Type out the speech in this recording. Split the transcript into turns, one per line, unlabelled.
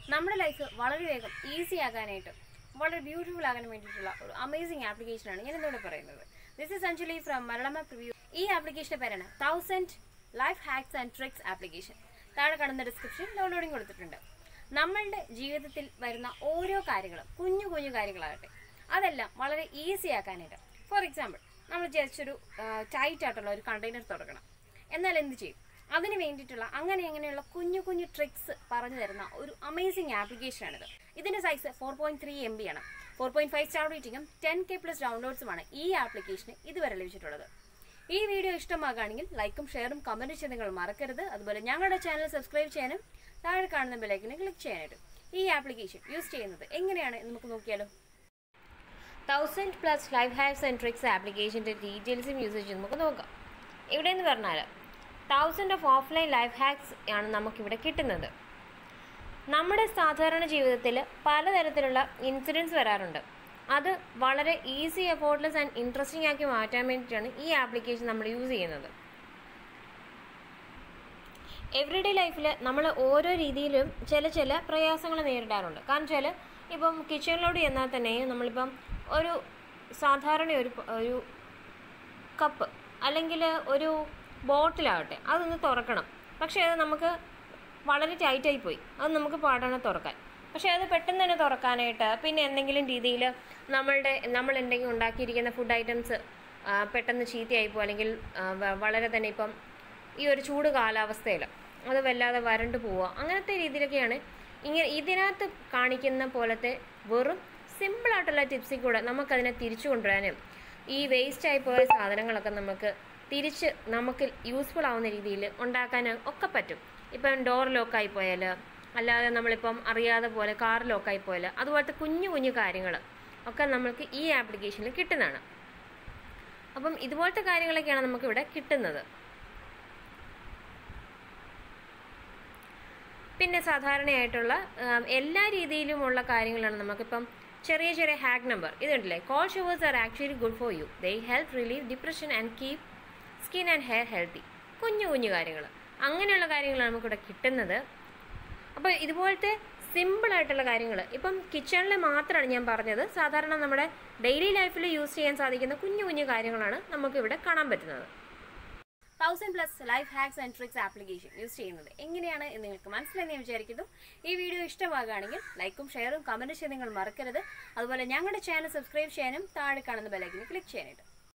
നമ്മുടെ ലൈഫ് വളരെ വേഗം ഈസി ആകാനായിട്ട് വളരെ ബ്യൂട്ടിഫുൾ ആകാൻ വേണ്ടിയിട്ടുള്ള ഒരു അമേസിംഗ് ആപ്ലിക്കേഷനാണ് ഞാൻ ഇന്നിവിടെ പറയുന്നത് this is Anjali from Malayalam preview ഈ ആപ്ലിക്കേഷന്റെ പേരാണ് thousand life hacks and tricks application താഴെ കാണുന്ന ഡിസ്ക്രിപ്ഷൻ ഡൗൺലോഡിംഗ് കൊടുത്തിട്ടുണ്ട് നമ്മളുടെ ജീവിതത്തിൽ വരുന്ന ഓരോ കാര്യങ്ങളും കുഞ്ഞു കുഞ്ഞു കാര്യങ്ങളാകട്ടെ അതെല്ലാം വളരെ ഈസി ആക്കാനായിട്ട് ഫോർ എക്സാമ്പിൾ നമ്മൾ ജസ്റ്റ് ഒരു ടൈറ്റ് ആയിട്ടുള്ള ഒരു കണ്ടെയ്നർ തുറക്കണം എന്നാൽ എന്ത് ചെയ്യും അതിന് വേണ്ടിയിട്ടുള്ള അങ്ങനെ അങ്ങനെയുള്ള കുഞ്ഞു കുഞ്ഞു ട്രിക്സ് പറഞ്ഞു തരുന്ന ഒരു അമേസിംഗ് ആപ്ലിക്കേഷനാണിത് ഇതിന്റെ size four point three M B ആണ് ഫോർ പോയിന്റ് ഫൈവ് സ്റ്റാർ റേറ്റിംഗും ടെൻ കെ പ്ലസ് ഡൗൺലോഡ്സുമാണ് ഈ ആപ്ലിക്കേഷന് ഇതുവരെ ലഭിച്ചിട്ടുള്ളത് ഈ വീഡിയോ ഇഷ്ടമാകുകയാണെങ്കിൽ ലൈക്കും ഷെയറും കമന്റ് ചെയ്യാൻ നിങ്ങൾ മറക്കരുത് അതുപോലെ ഞങ്ങളുടെ ചാനൽ സബ്സ്ക്രൈബ് ചെയ്യാനും താഴെ കാണുന്ന ബെലൈക്കിനെ ക്ലിക്ക് ചെയ്യാനായിട്ട് ഈ ആപ്ലിക്കേഷൻ യൂസ് ചെയ്യുന്നത് എങ്ങനെയാണ് എന്ന് നമുക്ക് നോക്കിയാലോ thousand plus life hacks and tricks ആപ്ലിക്കേഷൻ്റെ ഡീറ്റെയിൽസും യൂസേജും നമുക്ക് നോക്കാം ഇവിടെ എന്ന് പറഞ്ഞാൽ thousand of offline life hacks ആണ് നമുക്കിവിടെ കിട്ടുന്നത് നമ്മുടെ സാധാരണ ജീവിതത്തിൽ പലതരത്തിലുള്ള ഇൻസിഡൻസ് വരാറുണ്ട് അത് വളരെ ഈസി എഫോർട്ട്ലെസ് ആൻഡ് ഇൻട്രസ്റ്റിംഗ് ആക്കി മാറ്റാൻ വേണ്ടിയിട്ടാണ് ഈ ആപ്ലിക്കേഷൻ നമ്മൾ യൂസ് ചെയ്യുന്നത് എവറിഡേ ലൈഫിൽ നമ്മൾ ഓരോ രീതിയിലും ചില ചില പ്രയാസങ്ങൾ നേരിടാറുണ്ട് കാരണം വെച്ചാൽ ഇപ്പം കിച്ചണിലോട്ട് ചെന്നാൽ തന്നെ നമ്മളിപ്പം ഒരു സാധാരണ ഒരു പ- ഒരു കപ്പ് അല്ലെങ്കിൽ ഒരു ബോട്ടിലാവട്ടെ അതൊന്ന് തുറക്കണം പക്ഷേ അത് നമുക്ക് വളരെ ടൈറ്റായി പോയി അത് നമുക്ക് പാടാണ് തുറക്കാൻ പക്ഷേ അത് പെട്ടെന്ന് തന്നെ തുറക്കാനായിട്ട് പിന്നെ എന്തെങ്കിലും രീതിയിൽ നമ്മളുടെ നമ്മൾ എന്തെങ്കിലും ഉണ്ടാക്കിയിരിക്കുന്ന ഫുഡ് ഐറ്റംസ് പെട്ടെന്ന് ചീത്തയായിപ്പോ അല്ലെങ്കിൽ ആ, വ- വളരെ തന്നെ ഇപ്പം ഈ ഒരു ചൂട് കാലാവസ്ഥയിൽ അത് വല്ലാതെ വരണ്ടു പോവുക അങ്ങനത്തെ രീതിയിലൊക്കെയാണ് ഇങ്ങനെ ഇതിനകത്ത് കാണിക്കുന്ന പോലത്തെ വെറും സിമ്പിളായിട്ടുള്ള ടിപ്സിൽ കൂടെ നമുക്കതിനെ തിരിച്ചു കൊണ്ടുവരാനും ഈ വേസ്റ്റ് ആയി പോയ സാധനങ്ങളൊക്കെ നമുക്ക് തിരിച്ച് നമുക്ക് യൂസ്ഫുൾ ആവുന്ന രീതിയിൽ ഉണ്ടാക്കാൻ ഒക്കെ പറ്റും ഇപ്പം ഡോർ ലോക്കായി പോയാൽ അല്ലാതെ നമ്മളിപ്പം അറിയാതെ പോലെ കാർ ലോക്കായി പോയാൽ അതുപോലത്തെ കുഞ്ഞു കുഞ്ഞു കാര്യങ്ങൾ ഒക്കെ നമ്മൾക്ക് ഈ ആപ്ലിക്കേഷനിൽ കിട്ടുന്നതാണ് അപ്പം ഇതുപോലത്തെ കാര്യങ്ങളൊക്കെയാണ് നമുക്കിവിടെ കിട്ടുന്നത് പിന്നെ സാധാരണയായിട്ടുള്ള ആം, എല്ലാ രീതിയിലുമുള്ള കാര്യങ്ങളാണ് നമുക്കിപ്പം ചെറിയ ചെറിയ ഹാക്ക് നമ്പർ ഇതുണ്ടല്ലേ cold showers are actually good for you they help relieve depression and keep skin and hair healthy കുഞ്ഞു കുഞ്ഞു കാര്യങ്ങൾ അങ്ങനെയുള്ള കാര്യങ്ങളാണ് നമുക്കിവിടെ കിട്ടുന്നത് അപ്പോൾ ഇതുപോലത്തെ സിമ്പിൾ ആയിട്ടുള്ള കാര്യങ്ങൾ ഇപ്പം കിച്ചണിൽ മാത്രമാണ് ഞാൻ പറഞ്ഞത് സാധാരണ നമ്മുടെ ഡെയിലി ലൈഫിൽ യൂസ് ചെയ്യാൻ സാധിക്കുന്ന കുഞ്ഞു കുഞ്ഞു കാര്യങ്ങളാണ് നമുക്കിവിടെ കാണാൻ പറ്റുന്നത് thousand plus life hacks and tricks application use ചെയ്യുന്നത് എങ്ങനെയാണ് എന്ന് നിങ്ങൾക്ക് മനസ്സിലായി ഞാൻ വിചാരിക്കുന്നു ഈ വീഡിയോ ഇഷ്ടമാകുകയാണെങ്കിൽ ലൈക്കും ഷെയറും കമൻറ്റ് ചെയ്യാൻ നിങ്ങൾ മറക്കരുത് അതുപോലെ ഞങ്ങളുടെ ചാനൽ സബ്സ്ക്രൈബ് ചെയ്യാനും താഴെ കാണുന്ന ബെലൈക്കിന് ക്ലിക്ക് ചെയ്യാനായിട്ട്